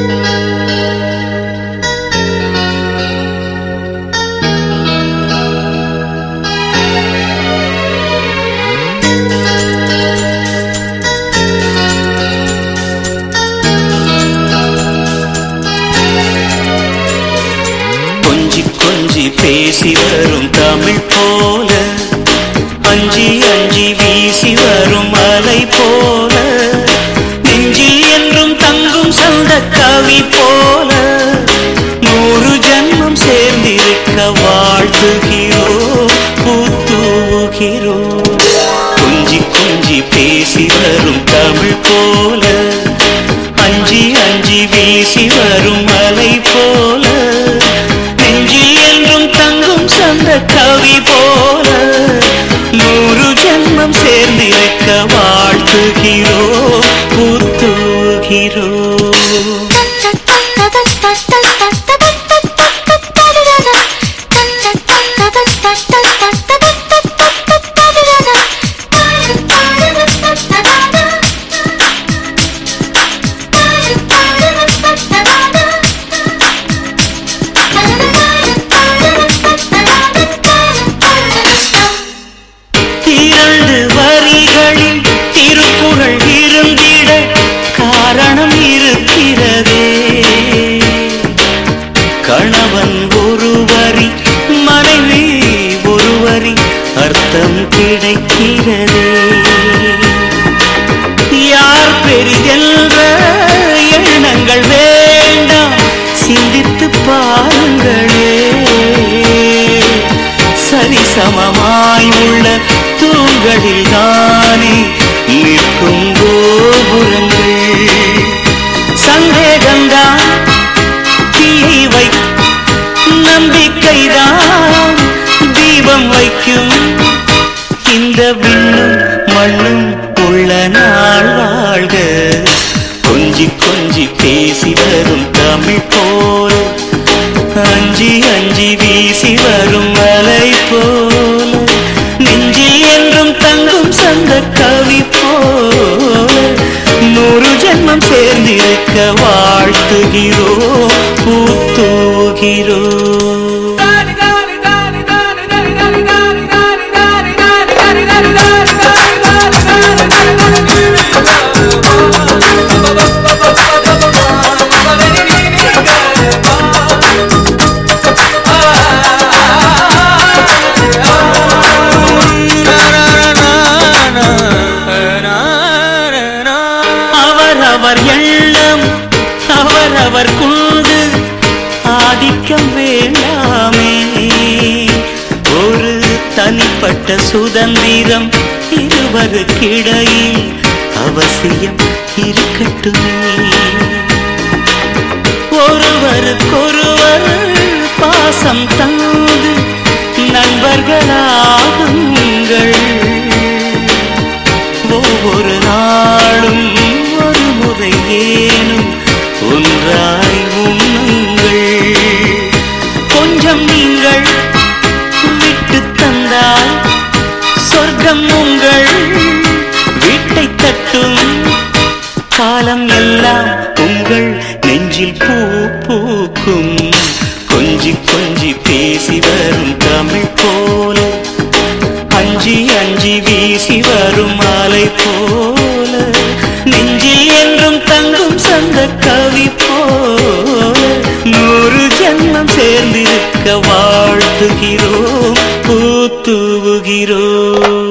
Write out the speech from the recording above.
கொஞ்சி கொஞ்சி பேசி வரும் தமிழ் போல அஞ்சி அஞ்சி வீசி வரும் அலை போல நெஞ்சில் என்றும் தங்கும் சந்த கவி போல நூறு ஜன்மம் சேர்ந்திருக்க வாழ்த்துகிறோ பூத்தூகிறோ கொஞ்சி கொஞ்சி பேசி வரும் தமிழ் போல அஞ்சி அஞ்சி வீசி வரும் அலை போல நெஞ்சில் என்றும் தங்கும் சந்த கவி போல நூறு ஜன்மம் சேர்ந்திருக்க வாழ்த்துகிறோ புத்துகிறோ இரண்டு வரிகளில் திருக்குறள் இருந்திட காரணம் இருக்கிறதே கணவன் ஒரு வரி மனைவி ஒரு வரி அர்த்தம் கிடைக்கிறதே யார் பெரிதென்ற எண்ணங்கள் வேண்டாம் சிந்தித்து பாருங்களே சரிசமமாய் உள்ள தூண்களில் தானே நிற்கும் கோபுரங்கள் சந்தேகம்தான் தீயை வை நம்பிக்கைதான் தீபம் வைக்கும் இந்த விண்ணும் மண்ணும் உள்ள நாள் வாழ்க கொஞ்சி கொஞ்சி பேசி வரும் தமிழ் போல அஞ்சி அஞ்சி வீசி வரும் மலை போல நெஞ்சில் என்றும் தங்கும் சந்த கவி போல நூறு ஜென்மம் சேர்ந்திருக்க வாழ்த்துகிறோ பூத்தோகிறோ அவரவர் எண்ணம் அவரவர் குண்டு ஆதிக்கம் வேண்டாமே ஒரு தனிப்பட்ட சுதந்திரம் இருவருக்கிடையில் அவசியம் இருக்கட்டுமே ஒருவருக்கொருவர் பாசம் தந்து நண்பர்களாகுங்கள் ஒவ்வொரு நாளும் ஒரு முறை ஏனும் ஒன்றாய் உண்ணுங்கள் கொஞ்சம் நீங்கள் விட்டு தந்தால் சொர்க்கம் உங்கள் வீட்டை தட்டும் காலம் எல்லாம் உங்கள் நெஞ்சில் பூ பூக்கும் கொஞ்சி கொஞ்சி பேசி வரும் தமிழ் போல அஞ்சி அஞ்சி வீசி வரும் மாலை போல நெஞ்சில் என்றும் தங்கும் சந்த கவி போல நூறு ஜன்மம் சேர்ந்திருக்க வாழ்த்துகிறோம் பூத்துவுகிறோம்